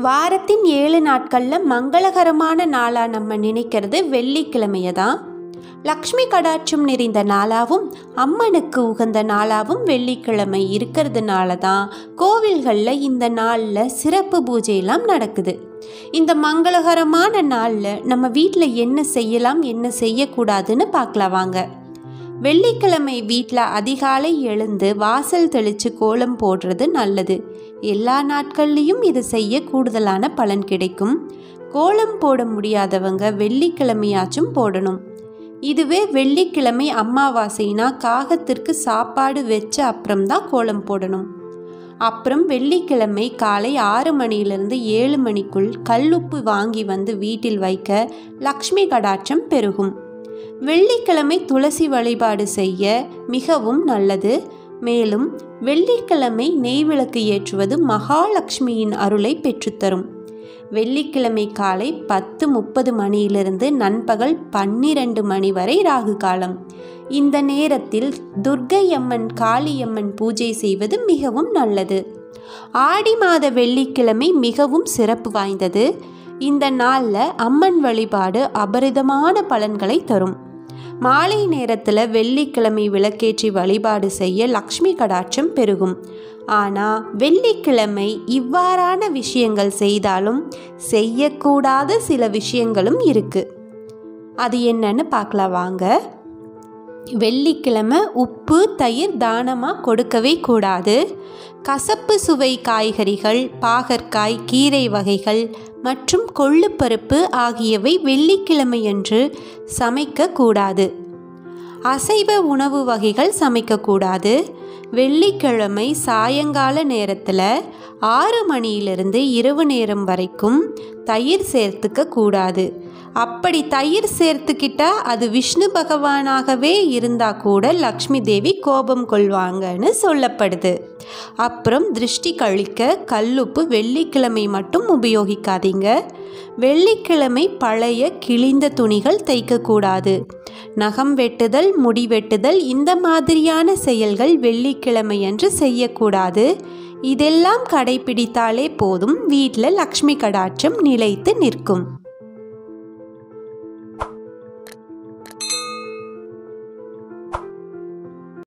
வாரத்தின் ஏழு நாட்களில் மங்களகரமான நாளாக நம்ம நினைக்கிறது வெள்ளிக்கிழமையை தான் லக்ஷ்மி கடாட்சம் நிறைந்த நாளாகவும் அம்மனுக்கு உகந்த நாளாகவும் வெள்ளிக்கிழமை இருக்கிறதுனால தான் கோவில்களில் இந்த நாளில் சிறப்பு பூஜையெல்லாம் நடக்குது இந்த மங்களகரமான நாளில் நம்ம வீட்டில் என்ன செய்யலாம் என்ன செய்யக்கூடாதுன்னு பார்க்கலாம் வாங்க வெள்ளிக்கிழமை வீட்டில் அதிகாலை எழுந்து வாசல் தெளித்து கோலம் போடுறது நல்லது எல்லா நாட்கள்லேயும் இது செய்ய கூடுதலான பலன் கிடைக்கும் கோலம் போட முடியாதவங்க வெள்ளிக்கிழமையாச்சும் போடணும் இதுவே வெள்ளிக்கிழமை அமாவாசைனா காகத்திற்கு சாப்பாடு வச்ச அப்புறம்தான் கோலம் போடணும் அப்புறம் வெள்ளிக்கிழமை காலை ஆறு மணியிலிருந்து ஏழு மணிக்குள் கல்லுப்பு வாங்கி வந்து வீட்டில் வைக்க லக்ஷ்மி கடாட்சம் பெருகும் வெள்ளிக்கிழமை துளசி வழிபாடு செய்ய மிகவும் நல்லது மேலும் வெள்ளிக்கிழமை நெய்விளக்கு ஏற்றுவது மகாலட்சுமியின் அருளை பெற்றுத்தரும் வெள்ளிக்கிழமை காலை பத்து முப்பது மணியிலிருந்து நண்பகல் பன்னிரண்டு மணி வரை ராகு காலம் இந்த நேரத்தில் துர்க்கை அம்மன் காளியம்மன் பூஜை செய்வது மிகவும் நல்லது ஆடி மாத வெள்ளிக்கிழமை மிகவும் சிறப்பு வாய்ந்தது இந்த நாளில் அம்மன் வழிபாடு அபரிதமான பலன்களை தரும் மாலை நேரத்தில் வெள்ளிக்கிழமை விளக்கேற்றி வழிபாடு செய்ய லக்ஷ்மி கடாட்சம் பெருகும் ஆனால் வெள்ளிக்கிழமை இவ்வாறான விஷயங்கள் செய்தாலும் செய்யக்கூடாத சில விஷயங்களும் இருக்குது அது என்னன்னு பார்க்கலாம் வாங்க வெள்ளிக்கிழமை உப்பு தயிர் தானமாக கொடுக்கவே கூடாது கசப்பு சுவை காய்கறிகள் பாகற்காய் கீரை வகைகள் மற்றும் கொள்ளுப்பருப்பு ஆகியவை வெள்ளிக்கிழமையன்று சமைக்கக்கூடாது அசைவ உணவு வகைகள் சமைக்கக்கூடாது வெள்ளிக்கிழமை சாயங்கால நேரத்தில் ஆறு மணியிலிருந்து இரவு நேரம் வரைக்கும் தயிர் சேர்த்துக்க கூடாது அப்படி தயிர் சேர்த்துக்கிட்டா அது விஷ்ணு பகவானாகவே இருந்தால் கூட லக்ஷ்மி தேவி கோபம் கொள்வாங்கன்னு சொல்லப்படுது அப்புறம் திருஷ்டி கழிக்க கல்லுப்பு வெள்ளிக்கிழமை மட்டும் உபயோகிக்காதீங்க வெள்ளிக்கிழமை பழைய கிழிந்த துணிகள் தைக்கக்கூடாது நகம் வெட்டுதல் முடி வெட்டுதல் இந்த மாதிரியான செயல்கள் வெள்ளிக்கிழமை என்று செய்யக்கூடாது இதெல்லாம் கடைபிடித்தாலே போதும் வீட்டில் லக்ஷ்மி கடாட்சம் நிலைத்து நிற்கும்